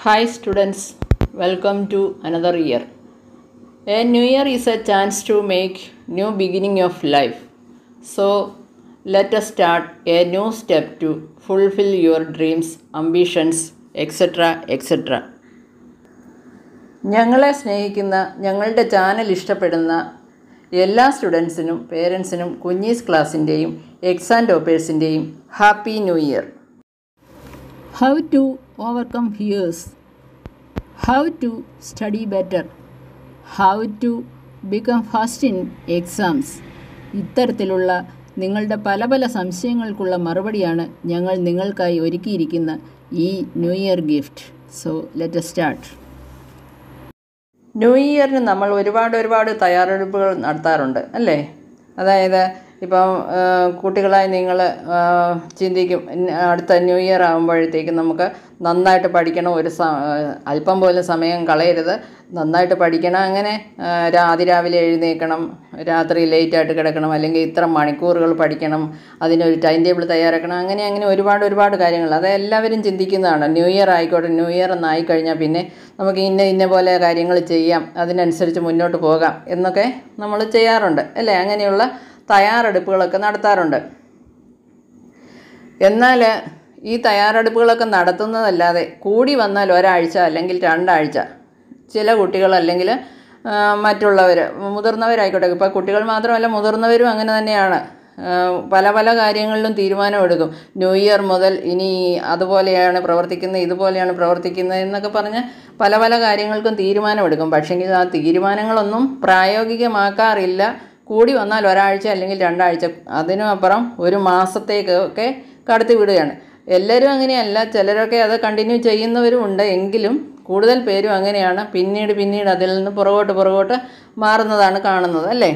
Hi students, welcome to another year. A new year is a chance to make new beginning of life. So let us start a new step to fulfill your dreams, ambitions, etc. etc. ഞങ്ങളെ സ്നേഹിക്കുന്ന ഞങ്ങളുടെ channel ഇഷ്ടപ്പെടുന്ന എല്ലാ സ്റ്റുഡൻസിനും പേരൻസിനും കുഞ്ഞീസ് ക്ലാസ്സിൻ്റെയും exam ടോപ്പേഴ്സിൻ്റെയും happy new year how to overcome fears how to study better how to become fast in exams ഇത്തരത്തിലുള്ള നിങ്ങളുടെ പല പല സംശയങ്ങൾക്കുള്ള മറുപടിയാണ് ഞങ്ങൾ നിങ്ങൾക്കായി ഒരുക്കിയിരിക്കുന്ന ഈ new year gift so let start new ഇയറിന് നമ്മൾ ഒരുപാട് ഒരുപാട് തയ്യാറെടുപ്പുകൾ നടത്താറുണ്ട് അല്ലേ അതായത് ഇപ്പം ആ, കുട്ടികളായി നിങ്ങൾ ആ, ചിന്തിക്കും ഇന്ന അടുത്ത ന്യൂ ഇയർ ആകുമ്പോഴത്തേക്കും നമുക്ക് നന്നായിട്ട് പഠിക്കണം ഒരു സ അല്പം പോലും സമയം കളയരുത് നന്നായിട്ട് പഠിക്കണം അങ്ങനെ ആ, രാ- അതിരാവിലെ എഴുന്നേൽക്കണം രാത്രി ലേറ്റായിട്ട് കിടക്കണം അല്ലെങ്കിൽ ഇത്ര മണിക്കൂറുകൾ പഠിക്കണം അതിനൊരു ടൈം ടേബിൾ തയ്യാറാക്കണം അങ്ങനെ അങ്ങനെ ഒരുപാട് ഒരുപാട് കാര്യങ്ങൾ അത് എല്ലാവരും ചിന്തിക്കുന്നതാണ് ന്യൂ ഇയർ ആയിക്കോട്ടെ ന്യൂ ഇയർ എന്നായി കഴിഞ്ഞാൽ പിന്നെ നമുക്ക് ഇന്ന ഇന്ന പോലെ കാര്യങ്ങൾ ചെയ്യാം അതിനനുസരിച്ച് മുന്നോട്ട് പോകാം എന്നൊക്കെ നമ്മൾ ചെയ്യാറുണ്ട് അല്ലേ അങ്ങനെയുള്ള തയ്യാറെടുപ്പുകളൊക്കെ നടത്താറുണ്ട് എന്നാൽ ഈ തയ്യാറെടുപ്പുകളൊക്കെ നടത്തുന്നതല്ലാതെ കൂടി വന്നാൽ ഒരാഴ്ച അല്ലെങ്കിൽ രണ്ടാഴ്ച ചില കുട്ടികൾ അല്ലെങ്കിൽ ആ, മറ്റുള്ളവർ മുതിർന്നവരായിക്കോട്ടെ ഇപ്പോൾ കുട്ടികൾ മാത്രമല്ല മുതിർന്നവരും അങ്ങനെ തന്നെയാണ് ആ, പല പല കാര്യങ്ങളിലും തീരുമാനമെടുക്കും ന്യൂ ഇയർ മുതൽ ഇനി അതുപോലെയാണ് പ്രവർത്തിക്കുന്നത് ഇതുപോലെയാണ് പ്രവർത്തിക്കുന്നത് എന്നൊക്കെ പറഞ്ഞ് പല പല കാര്യങ്ങൾക്കും തീരുമാനമെടുക്കും പക്ഷേങ്കിൽ ആ തീരുമാനങ്ങളൊന്നും പ്രായോഗികമാക്കാറില്ല കൂടി വന്നാൽ ഒരാഴ്ച അല്ലെങ്കിൽ രണ്ടാഴ്ച അതിനും അപ്പുറം ഒരു മാസത്തേക്കൊക്കെ കടത്തി വിടുകയാണ് എല്ലാവരും അങ്ങനെയല്ല ചിലരൊക്കെ അത് കണ്ടിന്യൂ ചെയ്യുന്നവരും ഉണ്ട് എങ്കിലും കൂടുതൽ പേരും അങ്ങനെയാണ് പിന്നീട് പിന്നീട് അതിൽ നിന്ന് പുറകോട്ട് പുറകോട്ട് മാറുന്നതാണ് കാണുന്നത് അല്ലേ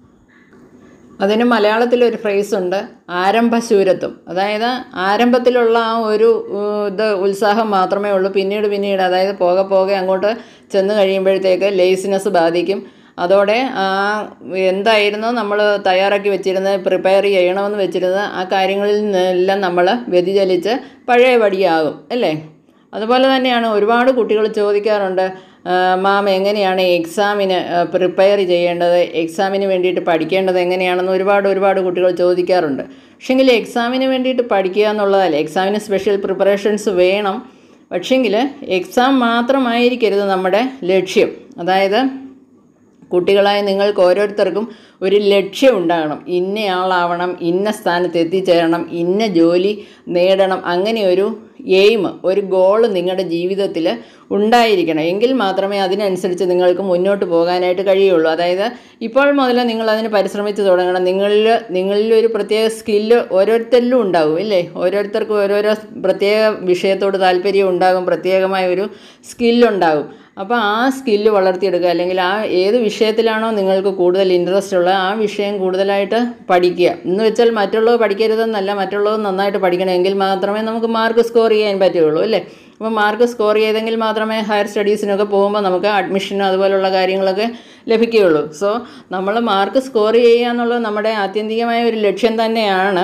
അതിന് മലയാളത്തിലൊരു ഫ്രേസ് ഉണ്ട് ആരംഭശൂരത്വം അതായത് ആരംഭത്തിലുള്ള ആ ഒരു ഏഹ്, ഇത് ഉത്സാഹം മാത്രമേ ഉള്ളൂ പിന്നീട് പിന്നീട് അതായത് പോകെ പോകെ അങ്ങോട്ട് ചെന്ന് കഴിയുമ്പോഴത്തേക്ക് ലേസിനെസ് ബാധിക്കും അതോടെ ആ എന്തായിരുന്നോ നമ്മൾ തയ്യാറാക്കി വെച്ചിരുന്നത് പ്രിപ്പയർ ചെയ്യണമെന്ന് വെച്ചിരുന്നത് ആ കാര്യങ്ങളിൽ നിന്നെല്ലാം നമ്മൾ വ്യതിചലിച്ച് പഴയ പടിയാകും അല്ലേ അതുപോലെ തന്നെയാണ് ഒരുപാട് കുട്ടികൾ ചോദിക്കാറുണ്ട് ആ, മാം എങ്ങനെയാണ് എക്സാമിന് പ്രിപ്പയർ ചെയ്യേണ്ടത് എക്സാമിന് വേണ്ടിയിട്ട് പഠിക്കേണ്ടത് എങ്ങനെയാണെന്ന് ഒരുപാട് ഒരുപാട് കുട്ടികൾ ചോദിക്കാറുണ്ട് പക്ഷേങ്കിൽ എക്സാമിന് വേണ്ടിയിട്ട് പഠിക്കുക എന്നുള്ളതല്ല എക്സാമിന് സ്പെഷ്യൽ പ്രിപ്പറേഷൻസ് വേണം പക്ഷേങ്കിൽ എക്സാം മാത്രമായിരിക്കരുത് നമ്മുടെ ലക്ഷ്യം അതായത് കുട്ടികളായ നിങ്ങൾക്ക് ഓരോരുത്തർക്കും ഒരു ലക്ഷ്യം ഉണ്ടാകണം ഇന്നയാളാവണം ഇന്ന സ്ഥാനത്ത് എത്തിച്ചേരണം ഇന്ന ജോലി നേടണം അങ്ങനെ ഒരു എയിം ഒരു ഗോൾ നിങ്ങളുടെ ജീവിതത്തിൽ ഉണ്ടായിരിക്കണം എങ്കിൽ മാത്രമേ അതിനനുസരിച്ച് നിങ്ങൾക്ക് മുന്നോട്ട് പോകാനായിട്ട് കഴിയുള്ളൂ അതായത് ഇപ്പോൾ മുതൽ നിങ്ങൾ അതിന് പരിശ്രമിച്ച് തുടങ്ങണം നിങ്ങളിൽ നിങ്ങളിൽ ഒരു പ്രത്യേക സ്കില്ല് ഓരോരുത്തരിലും ഉണ്ടാകും ഇല്ലേ ഓരോരുത്തർക്കും ഓരോരോ പ്രത്യേക വിഷയത്തോട് താല്പര്യം ഉണ്ടാകും പ്രത്യേകമായ ഒരു സ്കില്ലുണ്ടാകും അപ്പോൾ ആ സ്കില്ല് വളർത്തിയെടുക്കുക അല്ലെങ്കിൽ ആ ഏത് വിഷയത്തിലാണോ നിങ്ങൾക്ക് കൂടുതൽ ഇൻട്രസ്റ്റ് ഉള്ളത് ആ വിഷയം കൂടുതലായിട്ട് പഠിക്കുക എന്ന് വെച്ചാൽ മറ്റുള്ളവർ പഠിക്കരുതെന്നല്ല മറ്റുള്ളവർ നന്നായിട്ട് പഠിക്കണം എങ്കിൽ മാത്രമേ നമുക്ക് മാർക്ക് സ്കോർ ചെയ്യാൻ പറ്റുകയുള്ളൂ അല്ലേ അപ്പോൾ മാർക്ക് സ്കോർ ചെയ്തെങ്കിൽ മാത്രമേ ഹയർ സ്റ്റഡീസിനൊക്കെ പോകുമ്പോൾ നമുക്ക് അഡ്മിഷനും അതുപോലുള്ള കാര്യങ്ങളൊക്കെ ലഭിക്കുകയുള്ളൂ സോ നമ്മൾ മാർക്ക് സ്കോർ ചെയ്യുക എന്നുള്ളത് നമ്മുടെ ആത്യന്തികമായ ഒരു ലക്ഷ്യം തന്നെയാണ്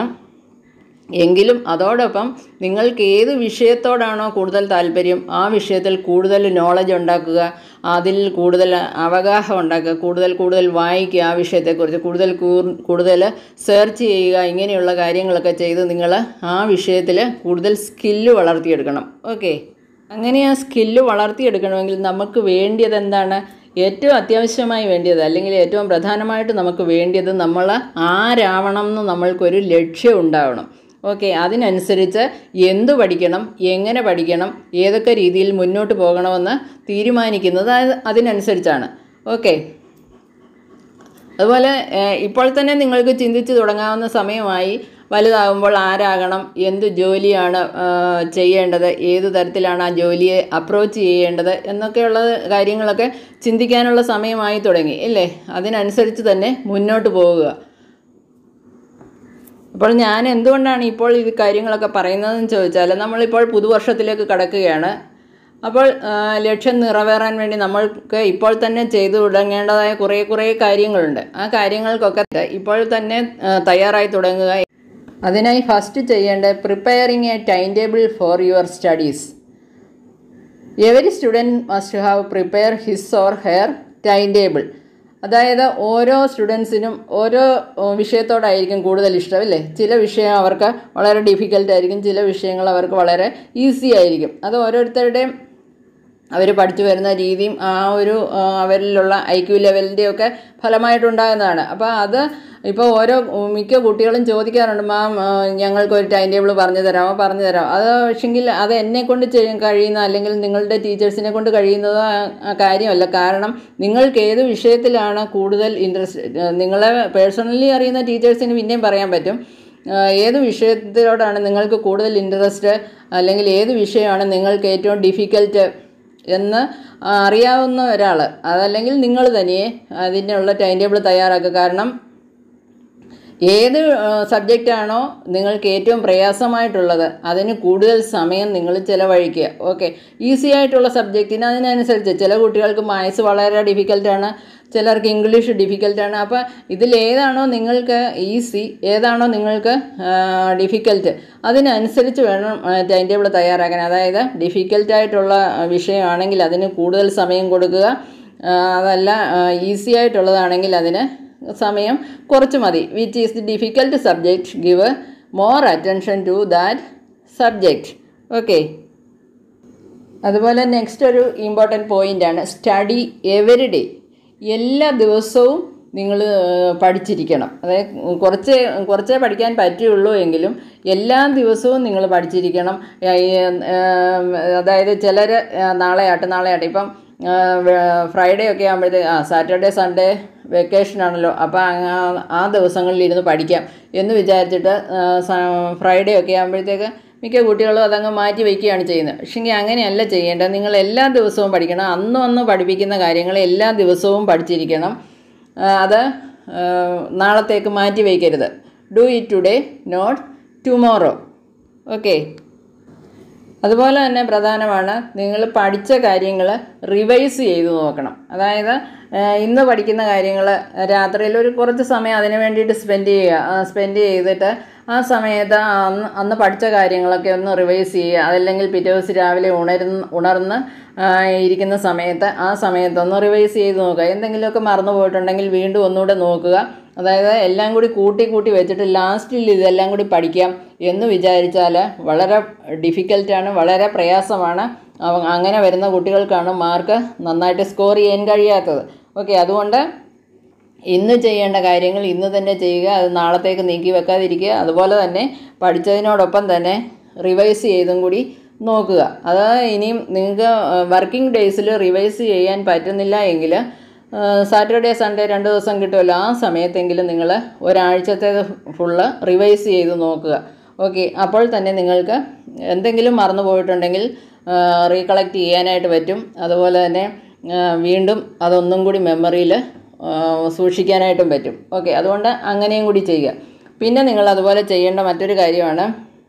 എങ്കിലും അതോടൊപ്പം നിങ്ങൾക്ക് ഏത് വിഷയത്തോടാണോ കൂടുതൽ താല്പര്യം ആ വിഷയത്തിൽ കൂടുതൽ നോളജ് ഉണ്ടാക്കുക അതിൽ കൂടുതൽ അവഗാഹം ഉണ്ടാക്കുക കൂടുതൽ കൂടുതൽ വായിക്കുക ആ വിഷയത്തെക്കുറിച്ച് കൂടുതൽ കൂർ- കൂടുതൽ സെർച്ച് ചെയ്യുക ഇങ്ങനെയുള്ള കാര്യങ്ങളൊക്കെ ചെയ്ത് നിങ്ങൾ ആ വിഷയത്തിൽ കൂടുതൽ സ്കില്ല് വളർത്തിയെടുക്കണം ഓക്കെ അങ്ങനെ ആ സ്കില്ല് വളർത്തിയെടുക്കണമെങ്കിൽ നമുക്ക് വേണ്ടിയത് എന്താണ് ഏറ്റവും അത്യാവശ്യമായി വേണ്ടിയത് അല്ലെങ്കിൽ ഏറ്റവും പ്രധാനമായിട്ട് നമുക്ക് വേണ്ടിയത് നമ്മൾ ആരാവണം എന്ന് നമ്മൾക്കൊരു ലക്ഷ്യം ഉണ്ടാവണം ഓക്കെ അതിനനുസരിച്ച് എന്തു പഠിക്കണം എങ്ങനെ പഠിക്കണം ഏതൊക്കെ രീതിയിൽ മുന്നോട്ട് പോകണമെന്ന് തീരുമാനിക്കുന്നത് അത് അതിനനുസരിച്ചാണ് ഓക്കെ അതുപോലെ ഏഹ്, ഇപ്പോൾ തന്നെ നിങ്ങൾക്ക് ചിന്തിച്ച് തുടങ്ങാവുന്ന സമയമായി വലുതാകുമ്പോൾ ആരാകണം എന്ത് ജോലിയാണ് ആഹ്, ചെയ്യേണ്ടത് ഏത് തരത്തിലാണ് ആ ജോലിയെ അപ്രോച്ച് ചെയ്യേണ്ടത് എന്നൊക്കെയുള്ള കാര്യങ്ങളൊക്കെ ചിന്തിക്കാനുള്ള സമയമായി തുടങ്ങി ഇല്ലേ അതിനനുസരിച്ച് തന്നെ മുന്നോട്ട് പോവുക അപ്പോൾ ഞാൻ എന്തുകൊണ്ടാണ് ഇപ്പോൾ ഇത് കാര്യങ്ങളൊക്കെ പറയുന്നതെന്ന് ചോദിച്ചാൽ നമ്മളിപ്പോൾ പുതുവർഷത്തിലേക്ക് കടക്കുകയാണ് അപ്പോൾ ആ, ലക്ഷ്യം നിറവേറാൻ വേണ്ടി നമ്മൾക്ക് ഇപ്പോൾ തന്നെ ചെയ്തു തുടങ്ങേണ്ടതായ കുറേ കുറേ കാര്യങ്ങളുണ്ട് ആ കാര്യങ്ങൾക്കൊക്കെ ഇപ്പോൾ തന്നെ ആ, തയ്യാറായി തുടങ്ങുക അതിനായി ഫസ്റ്റ് ചെയ്യേണ്ട preparing a time table for your studies every student must have prepare his or her time table അതായത് ഓരോ സ്റ്റുഡൻസിനും ഓരോ ഓ, വിഷയത്തോടായിരിക്കും കൂടുതൽ ഇഷ്ടം അല്ലേ ചില വിഷയം അവർക്ക് വളരെ ഡിഫിക്കൽട്ട് ആയിരിക്കും ചില വിഷയങ്ങൾ അവർക്ക് വളരെ ഈസി ആയിരിക്കും അത് ഓരോരുത്തരുടെയും അവർ പഠിച്ചു വരുന്ന രീതിയും ആ ഒരു ആ, അവരിലുള്ള ഐ ക്യു ലെവലിൻ്റെയൊക്കെ ഫലമായിട്ടുണ്ടാകുന്നതാണ് അപ്പോൾ അത് ഇപ്പോൾ ഓരോ ഉം, മിക്ക കുട്ടികളും ചോദിക്കാറുണ്ട് മാം ആ, ഞങ്ങൾക്ക് ഒരു ടൈം ടേബിൾ പറഞ്ഞു തരാമോ പറഞ്ഞു തരാമോ അത് പക്ഷെങ്കിൽ അത് എന്നെ കൊണ്ട് ചെയ്യാൻ കഴിയുന്ന അല്ലെങ്കിൽ നിങ്ങളുടെ ടീച്ചേഴ്സിനെ കൊണ്ട് കഴിയുന്നത് ആ- ആ കാര്യമല്ല കാരണം നിങ്ങൾക്ക് ഏത് വിഷയത്തിലാണ് കൂടുതൽ ഇൻട്രസ്റ്റ് നിങ്ങളെ പേഴ്സണലി അറിയുന്ന ടീച്ചേഴ്സിന് പിന്നെയും പറയാൻ പറ്റും ആ, ഏത് വിഷയത്തിലോടാണ് നിങ്ങൾക്ക് കൂടുതൽ ഇൻട്രസ്റ്റ് അല്ലെങ്കിൽ ഏത് വിഷയമാണ് നിങ്ങൾക്ക് ഏറ്റവും ഡിഫിക്കൽട്ട് എന്ന് അറിയാവുന്ന ഒരാൾ അതല്ലെങ്കിൽ നിങ്ങൾ തനിയെ അതിനുള്ള ടൈം ടേബിൾ തയ്യാറാക്കുക കാരണം ഏത് സബ്ജക്റ്റാണോ നിങ്ങൾക്ക് ഏറ്റവും പ്രയാസമായിട്ടുള്ളത് അതിന് കൂടുതൽ സമയം നിങ്ങൾ ചിലവഴിക്കുക ഓക്കെ ഈസി ആയിട്ടുള്ള സബ്ജക്റ്റിന് അതിനനുസരിച്ച് ചില കുട്ടികൾക്ക് മാത്സ് വളരെ ഡിഫിക്കൽട്ടാണ് ചിലർക്ക് ഇംഗ്ലീഷ് ഡിഫിക്കൽട്ടാണ് അപ്പോൾ ഇതിലേതാണോ നിങ്ങൾക്ക് ഈസി ഏതാണോ നിങ്ങൾക്ക് ഡിഫിക്കൽട്ട് അതിനനുസരിച്ച് വേണം ടൈം ടേബിൾ തയ്യാറാക്കാൻ അതായത് ഡിഫിക്കൽട്ടായിട്ടുള്ള വിഷയമാണെങ്കിൽ അതിന് കൂടുതൽ സമയം കൊടുക്കുക ആ, അതല്ല ഈസി ആയിട്ടുള്ളതാണെങ്കിൽ അതിന് സമയം കുറച്ച് മതി which is the difficult subject give more attention to that subject okay അതുപോലെ നെക്സ്റ്റ് ഒരു ഇമ്പോർട്ടൻറ്റ് പോയിൻ്റാണ് സ്റ്റഡി എവറി ഡേ എല്ലാ ദിവസവും നിങ്ങൾ പഠിച്ചിരിക്കണം അതായത് കുറച്ച് കുറച്ചേ പഠിക്കാൻ പറ്റുള്ളൂ എങ്കിലും എല്ലാ ദിവസവും നിങ്ങൾ പഠിച്ചിരിക്കണം ഏ, ഏ, അതായത് ചിലർ നാളെ ആട്ടെ നാളെ ആട്ടെ ഇപ്പം ഫ്രൈഡേ ഒക്കെ ആകുമ്പോഴത്തേക്ക് ആ സാറ്റർഡേ സൺഡേ വെക്കേഷൻ ആണല്ലോ അപ്പോൾ ആ ദിവസങ്ങളിൽ ഇരുന്ന് പഠിക്കാം എന്ന് വിചാരിച്ചിട്ട് ഫ്രൈഡേ ഒക്കെ ആകുമ്പോഴത്തേക്ക് മിക്ക കുട്ടികളും അതങ്ങ് മാറ്റി വയ്ക്കുകയാണ് ചെയ്യുന്നത് പക്ഷെങ്കിൽ അങ്ങനെയല്ല ചെയ്യേണ്ടത് നിങ്ങൾ എല്ലാ ദിവസവും പഠിക്കണം അന്നും അന്ന് പഠിപ്പിക്കുന്ന കാര്യങ്ങൾ എല്ലാ ദിവസവും പഠിച്ചിരിക്കണം ആ, അത് ആ, നാളത്തേക്ക് മാറ്റി വയ്ക്കരുത് do it today not tomorrow okay അതുപോലെ തന്നെ പ്രധാനമാണ് നിങ്ങൾ പഠിച്ച കാര്യങ്ങൾ റിവൈസ് ചെയ്ത് നോക്കണം അതായത് ഏഹ്, ഇന്ന് പഠിക്കുന്ന കാര്യങ്ങൾ രാത്രിയിൽ ഒരു കുറച്ച് സമയം അതിന് വേണ്ടിയിട്ട് സ്പെൻഡ് ചെയ്യുക സ്പെൻഡ് ചെയ്തിട്ട് ആ സമയത്ത് അന്ന് അന്ന് പഠിച്ച കാര്യങ്ങളൊക്കെ ഒന്ന് റിവൈസ് ചെയ്യുക അതല്ലെങ്കിൽ പിറ്റേ ദിവസം രാവിലെ ഉണരുന്ന് ഉണർന്ന് ആ, ഇരിക്കുന്ന സമയത്ത് ആ സമയത്തൊന്ന് റിവൈസ് ചെയ്ത് നോക്കുക എന്തെങ്കിലുമൊക്കെ മറന്നു പോയിട്ടുണ്ടെങ്കിൽ വീണ്ടും ഒന്നുകൂടെ നോക്കുക അതായത് എല്ലാം കൂടി കൂട്ടി കൂട്ടി വെച്ചിട്ട് ലാസ്റ്റിൽ ഇതെല്ലാം കൂടി പഠിക്കാം എന്ന് വിചാരിച്ചാൽ വളരെ ഡിഫിക്കൽട്ടാണ് വളരെ പ്രയാസമാണ് അവ- അങ്ങനെ വരുന്ന കുട്ടികൾക്കാണ് മാർക്ക് നന്നായിട്ട് സ്കോർ ചെയ്യാൻ കഴിയാത്തത് ഓക്കെ അതുകൊണ്ട് ഇന്ന് ചെയ്യേണ്ട കാര്യങ്ങൾ ഇന്ന് തന്നെ ചെയ്യുക അത് നാളത്തേക്ക് നീക്കി വെക്കാതിരിക്കുക അതുപോലെ തന്നെ പഠിച്ചതിനോടൊപ്പം തന്നെ റിവൈസ് ചെയ്തും കൂടി നോക്കുക അത് ഇനിയും നിങ്ങൾക്ക് വർക്കിംഗ് ഡേയ്സിൽ റിവൈസ് ചെയ്യാൻ പറ്റുന്നില്ല എങ്കിൽ സാറ്റർഡേ സൺഡേ രണ്ട് ദിവസം കിട്ടുമല്ലോ ആ സമയത്തെങ്കിലും നിങ്ങൾ ഒരാഴ്ചത്തേത് ഫുള്ള് റിവൈസ് ചെയ്ത് നോക്കുക ഓക്കെ അപ്പോൾ തന്നെ നിങ്ങൾക്ക് എന്തെങ്കിലും മറന്നു പോയിട്ടുണ്ടെങ്കിൽ റീകളക്ട് ചെയ്യാനായിട്ട് പറ്റും അതുപോലെ തന്നെ ആ, വീണ്ടും അതൊന്നും കൂടി മെമ്മറിയിൽ സൂക്ഷിക്കാനായിട്ടും പറ്റും ഓക്കെ അതുകൊണ്ട് അങ്ങനെയും കൂടി ചെയ്യുക പിന്നെ നിങ്ങൾ അതുപോലെ ചെയ്യേണ്ട മറ്റൊരു കാര്യമാണ്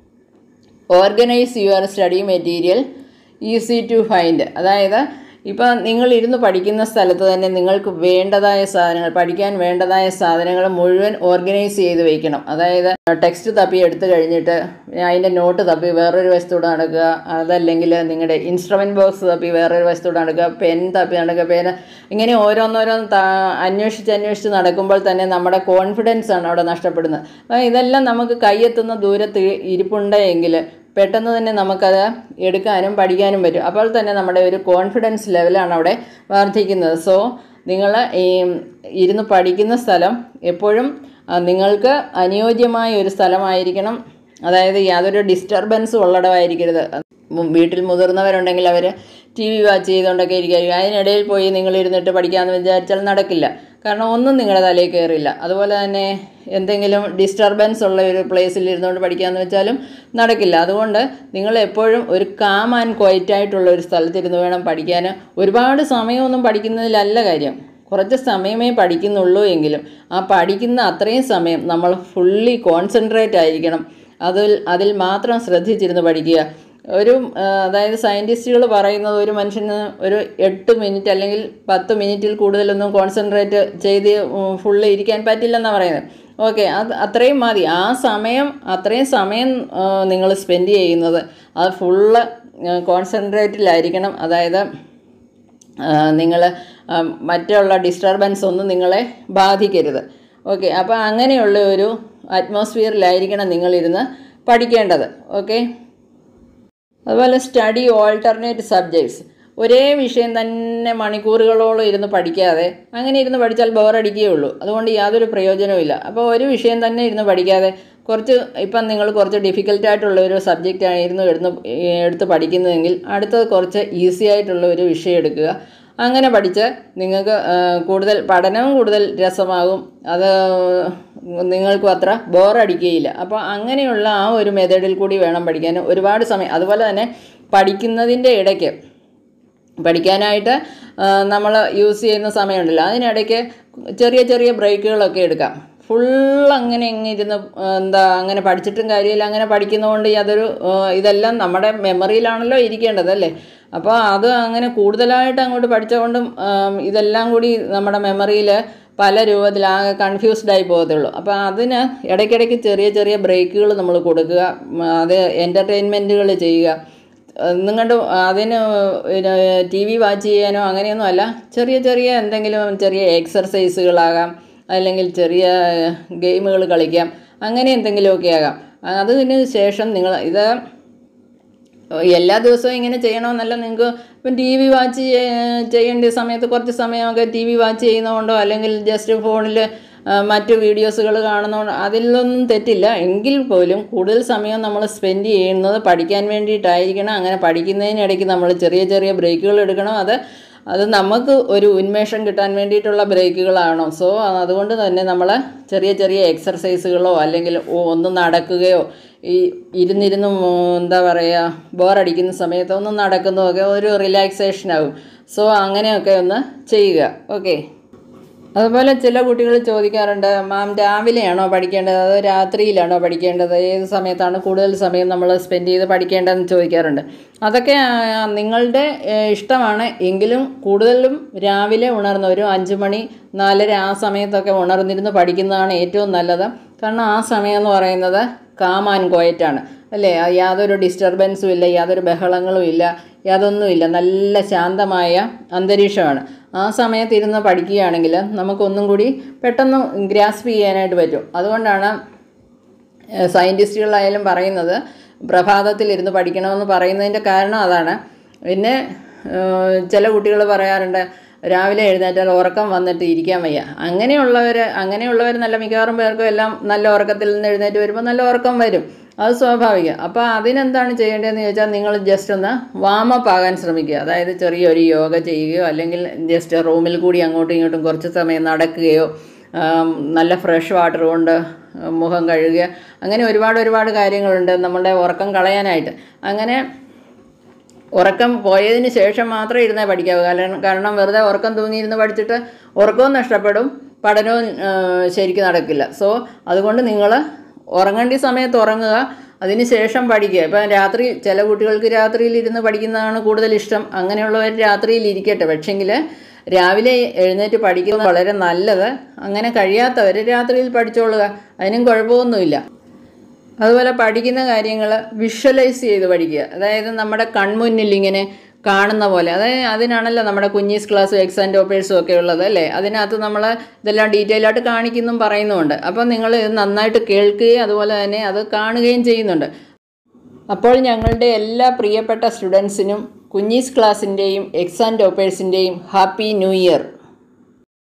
organise your study material easy to find അതായത് ഇപ്പം നിങ്ങൾ ഇരുന്ന് പഠിക്കുന്ന സ്ഥലത്ത് തന്നെ നിങ്ങൾക്ക് വേണ്ടതായ സാധനങ്ങൾ പഠിക്കാൻ വേണ്ടതായ സാധനങ്ങൾ മുഴുവൻ ഓർഗനൈസ് ചെയ്ത് വയ്ക്കണം അതായത് ടെക്സ്റ്റ് തപ്പി എടുത്തു കഴിഞ്ഞിട്ട് അതിൻ്റെ നോട്ട് തപ്പി വേറൊരു വശത്തൂടെ നടക്കുക അതല്ലെങ്കിൽ നിങ്ങളുടെ ഇൻസ്ട്രുമെൻറ്റ് ബോക്സ് തപ്പി വേറൊരു വശത്തൂടെ നടക്കുക പെൻ തപ്പി നടക്കുക പേന ഇങ്ങനെ ഓരോന്നോരോന്ന് ത അന്വേഷിച്ച് അന്വേഷിച്ച് നടക്കുമ്പോൾ തന്നെ നമ്മുടെ കോൺഫിഡൻസ് ആണ് അവിടെ നഷ്ടപ്പെടുന്നത് അപ്പോൾ ഇതെല്ലാം നമുക്ക് കൈയെത്തുന്ന ദൂരത്ത് ഇരിപ്പുണ്ട് എങ്കിൽ പെട്ടെന്ന് തന്നെ നമുക്കത് എടുക്കാനും പഠിക്കാനും പറ്റും അപ്പോൾ തന്നെ നമ്മുടെ ഒരു കോൺഫിഡൻസ് ലെവലാണ് അവിടെ വർദ്ധിക്കുന്നത് സോ നിങ്ങൾ ഈ ഇരുന്ന് പഠിക്കുന്ന സ്ഥലം എപ്പോഴും ആ, നിങ്ങൾക്ക് അനുയോജ്യമായ ഒരു സ്ഥലമായിരിക്കണം അതായത് യാതൊരു ഡിസ്റ്റർബൻസും ഉള്ളിടമായിരിക്കരുത് മു- വീട്ടിൽ മുതിർന്നവരുണ്ടെങ്കിൽ അവർ ടി വി വാച്ച് ചെയ്തുകൊണ്ടൊക്കെ ഇരിക്കുകയായിരിക്കും അതിനിടയിൽ പോയി നിങ്ങൾ ഇരുന്നിട്ട് പഠിക്കാമെന്ന് വിചാരിച്ചാൽ നടക്കില്ല കാരണം ഒന്നും നിങ്ങളുടെ തലയിൽ കയറില്ല അതുപോലെ തന്നെ എന്തെങ്കിലും ഡിസ്റ്റർബൻസ് ഉള്ള ഒരു പ്ലേസിൽ ഇരുന്നുകൊണ്ട് പഠിക്കാമെന്ന് വെച്ചാലും നടക്കില്ല അതുകൊണ്ട് നിങ്ങൾ എപ്പോഴും ഒരു കാം ആൻഡ് ക്വയറ്റ് ആയിട്ടുള്ള ഒരു സ്ഥലത്തിരുന്ന് വേണം പഠിക്കാൻ ഒരുപാട് സമയമൊന്നും പഠിക്കുന്നതിലല്ല കാര്യം കുറച്ച് സമയമേ പഠിക്കുന്നുള്ളൂ എങ്കിലും ആ പഠിക്കുന്ന അത്രയും സമയം നമ്മൾ ഫുള്ളി കോൺസെൻട്രേറ്റ് ആയിരിക്കണം അതിൽ അതിൽ മാത്രം ശ്രദ്ധിച്ചിരുന്ന് പഠിക്കുക ഒരു ആ, അതായത് സയൻറ്റിസ്റ്റുകൾ പറയുന്നത് ഒരു മനുഷ്യന് ഒരു എട്ട് മിനിറ്റ് അല്ലെങ്കിൽ പത്ത് മിനിറ്റിൽ കൂടുതലൊന്നും കോൺസെൻട്രേറ്റ് ചെയ്ത് ഫുള്ള് ഇരിക്കാൻ പറ്റില്ലെന്നാണ് പറയുന്നത് ഓക്കെ അത് അത്രയും മതി ആ സമയം അത്രയും സമയം നിങ്ങൾ സ്പെൻഡ് ചെയ്യുന്നത് അത് ഫുള്ള് കോൺസെൻട്രേറ്റിലായിരിക്കണം അതായത് നിങ്ങൾ മറ്റുള്ള ഡിസ്റ്റർബൻസ് ഒന്നും നിങ്ങളെ ബാധിക്കരുത് ഓക്കെ അപ്പോൾ അങ്ങനെയുള്ള ഒരു അറ്റ്മോസ്ഫിയറിലായിരിക്കണം നിങ്ങളിരുന്ന് പഠിക്കേണ്ടത് ഓക്കെ അതുപോലെ സ്റ്റഡി ഓൾട്ടർനേറ്റ് സബ്ജക്ട്സ് ഒരേ വിഷയം തന്നെ മണിക്കൂറുകളോളം ഇരുന്ന് പഠിക്കാതെ അങ്ങനെ ഇരുന്ന് പഠിച്ചാൽ ബോറടിക്കുകയുള്ളൂ അതുകൊണ്ട് യാതൊരു പ്രയോജനവുമില്ല അപ്പോൾ ഒരു വിഷയം തന്നെ ഇരുന്ന് പഠിക്കാതെ കുറച്ച് ഇപ്പം നിങ്ങൾ കുറച്ച് ഡിഫിക്കൽട്ടായിട്ടുള്ള ഒരു സബ്ജക്റ്റ് ആയിരുന്നു എടുത്ത് എടുത്ത് പഠിക്കുന്നതെങ്കിൽ അടുത്തത് കുറച്ച് ഈസി ആയിട്ടുള്ള ഒരു വിഷയം എടുക്കുക അങ്ങനെ പഠിച്ച് നിങ്ങൾക്ക് കൂടുതൽ പഠനവും കൂടുതൽ രസമാകും അത് നിങ്ങൾക്കും അത്ര ബോറടിക്കുകയില്ല അപ്പോൾ അങ്ങനെയുള്ള ആ ഒരു മെത്തേഡിൽ കൂടി വേണം പഠിക്കാൻ ഒരുപാട് സമയം അതുപോലെ തന്നെ പഠിക്കുന്നതിൻ്റെ ഇടയ്ക്ക് പഠിക്കാനായിട്ട് നമ്മൾ യൂസ് ചെയ്യുന്ന സമയമുണ്ടല്ലോ അതിനിടയ്ക്ക് ചെറിയ ചെറിയ ബ്രേക്കുകളൊക്കെ എടുക്കാം ഫുൾ അങ്ങനെ അങ്ങ് ഇരുന്ന് എന്താ അങ്ങനെ പഠിച്ചിട്ടും കാര്യമില്ല അങ്ങനെ പഠിക്കുന്നതുകൊണ്ട് അതൊരു ഇതെല്ലാം നമ്മുടെ മെമ്മറിയിലാണല്ലോ ഇരിക്കേണ്ടത് അല്ലേ അപ്പോൾ അത് അങ്ങനെ കൂടുതലായിട്ട് അങ്ങോട്ട് പഠിച്ചുകൊണ്ടും ഇതെല്ലാം കൂടി നമ്മുടെ മെമ്മറിയിൽ പല രൂപത്തിലാകെ കൺഫ്യൂസ്ഡ് ആയി പോകത്തുള്ളൂ അപ്പോൾ അതിന് ഇടയ്ക്കിടയ്ക്ക് ചെറിയ ചെറിയ ബ്രേക്കുകൾ നമ്മൾ കൊടുക്കുക അത് എൻ്റർടൈൻമെൻറ്റുകൾ ചെയ്യുക നിങ്ങളുടെ അതിന് ടി വി വാച്ച് ചെയ്യാനോ അങ്ങനെയൊന്നും അല്ല ചെറിയ ചെറിയ എന്തെങ്കിലും ചെറിയ എക്സർസൈസുകളാകാം അല്ലെങ്കിൽ ചെറിയ ഗെയിമുകൾ കളിക്കാം അങ്ങനെ എന്തെങ്കിലുമൊക്കെ ആകാം അതിന് ശേഷം നിങ്ങൾ ഇത് എല്ലാ ദിവസവും ഇങ്ങനെ ചെയ്യണമെന്നല്ല നിങ്ങൾക്ക് ഇപ്പം ടി വി വാച്ച് ചെയ്യേണ്ട സമയത്ത് കുറച്ച് സമയമൊക്കെ ടി വി വാച്ച് ചെയ്യുന്നതുകൊണ്ടോ അല്ലെങ്കിൽ ജസ്റ്റ് ഫോണിൽ മറ്റ് വീഡിയോസുകൾ കാണുന്നതുകൊണ്ട് അതിലൊന്നും തെറ്റില്ല എങ്കിൽ പോലും കൂടുതൽ സമയം നമ്മൾ സ്പെൻഡ് ചെയ്യുന്നത് പഠിക്കാൻ വേണ്ടിയിട്ടായിരിക്കണം അങ്ങനെ പഠിക്കുന്നതിനിടയ്ക്ക് നമ്മൾ ചെറിയ ചെറിയ ബ്രേക്കുകൾ എടുക്കണം അത് അത് നമുക്ക് ഒരു ഉന്മേഷം കിട്ടാൻ വേണ്ടിയിട്ടുള്ള ബ്രേക്കുകളാണോ സോ അതുകൊണ്ട് തന്നെ നമ്മൾ ചെറിയ ചെറിയ എക്സർസൈസുകളോ അല്ലെങ്കിൽ ഒന്ന് നടക്കുകയോ ഈ ഇരുന്നിരുന്ന് എന്താ പറയുക ബോറടിക്കുന്ന സമയത്ത് ഒന്ന് നടക്കുന്നതൊക്കെ ഒരു റിലാക്സേഷൻ ആകും സോ അങ്ങനെയൊക്കെ ഒന്ന് ചെയ്യുക ഓക്കെ അതുപോലെ ചില കുട്ടികൾ ചോദിക്കാറുണ്ട് മാം രാവിലെയാണോ പഠിക്കേണ്ടത് അതോ രാത്രിയിലാണോ പഠിക്കേണ്ടത് ഏത് സമയത്താണ് കൂടുതൽ സമയം നമ്മൾ സ്പെൻഡ് ചെയ്ത് പഠിക്കേണ്ടതെന്ന് ചോദിക്കാറുണ്ട് അതൊക്കെ നിങ്ങളുടെ ഇഷ്ടമാണ് എങ്കിലും കൂടുതലും രാവിലെ ഉണർന്ന് ഒരു അഞ്ച് മണി നാലര ആ സമയത്തൊക്കെ ഉണർന്നിരുന്ന് പഠിക്കുന്നതാണ് ഏറ്റവും നല്ലത് കാരണം ആ സമയം എന്ന് പറയുന്നത് കാം ആൻഡ് ക്വയറ്റാണ് അല്ലേ യാതൊരു ഡിസ്റ്റർബൻസും ഇല്ല യാതൊരു ബഹളങ്ങളും ഇല്ല യാതൊന്നുമില്ല നല്ല ശാന്തമായ അന്തരീക്ഷമാണ് ആ സമയത്ത് ഇരുന്ന് പഠിക്കുകയാണെങ്കിൽ നമുക്കൊന്നും കൂടി പെട്ടെന്ന് ഗ്രാസ്പ് ചെയ്യാനായിട്ട് പറ്റും അതുകൊണ്ടാണ് സയൻറ്റിസ്റ്റുകളായാലും പറയുന്നത് പ്രഭാതത്തിലിരുന്ന് പഠിക്കണമെന്ന് പറയുന്നതിൻ്റെ കാരണം അതാണ് പിന്നെ ചില കുട്ടികൾ പറയാറുണ്ട് രാവിലെ എഴുന്നേറ്റാൽ ഉറക്കം വന്നിട്ട് ഇരിക്കാൻ വയ്യ അങ്ങനെയുള്ളവർ അങ്ങനെയുള്ളവർ നല്ല മിക്കവാറും പേർക്കും എല്ലാം നല്ല ഉറക്കത്തിൽ നിന്ന് എഴുന്നേറ്റ് വരുമ്പോൾ നല്ല ഉറക്കം വരും അത് സ്വാഭാവികം അപ്പോൾ അതിനെന്താണ് ചെയ്യേണ്ടതെന്ന് ചോദിച്ചാൽ നിങ്ങൾ ജസ്റ്റ് ഒന്ന് വാമപ്പ് ആകാൻ ശ്രമിക്കുക അതായത് ചെറിയൊരു യോഗ ചെയ്യുകയോ അല്ലെങ്കിൽ ജസ്റ്റ് റൂമിൽ കൂടി അങ്ങോട്ടും ഇങ്ങോട്ടും കുറച്ച് സമയം നടക്കുകയോ നല്ല ഫ്രഷ് വാട്ടർ കൊണ്ട് മുഖം കഴുകുക അങ്ങനെ ഒരുപാട് ഒരുപാട് കാര്യങ്ങളുണ്ട് നമ്മുടെ ഉറക്കം കളയാനായിട്ട് അങ്ങനെ ഉറക്കം പോയതിന് ശേഷം മാത്രമേ ഇരുന്നേ പഠിക്കാവൂ കാരണം കാരണം വെറുതെ ഉറക്കം തൂങ്ങിയിരുന്ന് പഠിച്ചിട്ട് ഉറക്കവും നഷ്ടപ്പെടും പഠനവും ശരിക്കും നടക്കില്ല സോ അതുകൊണ്ട് നിങ്ങൾ ഉറങ്ങേണ്ട സമയത്ത് ഉറങ്ങുക അതിന് ശേഷം പഠിക്കുക ഇപ്പം രാത്രി ചില കുട്ടികൾക്ക് രാത്രിയിൽ ഇരുന്ന് പഠിക്കുന്നതാണ് കൂടുതൽ ഇഷ്ടം അങ്ങനെയുള്ളവർ രാത്രിയിൽ ഇരിക്കട്ടെ പക്ഷെങ്കിൽ രാവിലെ എഴുന്നേറ്റ് പഠിക്കുന്നത് വളരെ നല്ലത് അങ്ങനെ കഴിയാത്തവർ രാത്രിയിൽ പഠിച്ചോളുക അതിനും കുഴപ്പമൊന്നുമില്ല അതുപോലെ പഠിക്കുന്ന കാര്യങ്ങൾ വിഷ്വലൈസ് ചെയ്ത് പഠിക്കുക അതായത് നമ്മുടെ കൺമുന്നിൽ ഇങ്ങനെ കാണുന്ന പോലെ അതായത് അതിനാണല്ലോ നമ്മുടെ കുഞ്ഞീസ് ക്ലാസ്സും എക്സാം ടോപ്പേഴ്സും ഒക്കെ ഉള്ളത് അല്ലേ അതിനകത്ത് നമ്മൾ ഇതെല്ലാം ഡീറ്റെയിൽ ആയിട്ട് കാണിക്കുന്നും പറയുന്നുമുണ്ട് അപ്പം നിങ്ങൾ ഇത് നന്നായിട്ട് കേൾക്കുകയും അതുപോലെ തന്നെ അത് കാണുകയും ചെയ്യുന്നുണ്ട് അപ്പോൾ ഞങ്ങളുടെ എല്ലാ പ്രിയപ്പെട്ട സ്റ്റുഡൻസിനും കുഞ്ഞീസ് ക്ലാസ്സിൻ്റെയും എക്സാം ടോപ്പേഴ്സിൻ്റെയും ഹാപ്പി ന്യൂ ഇയർ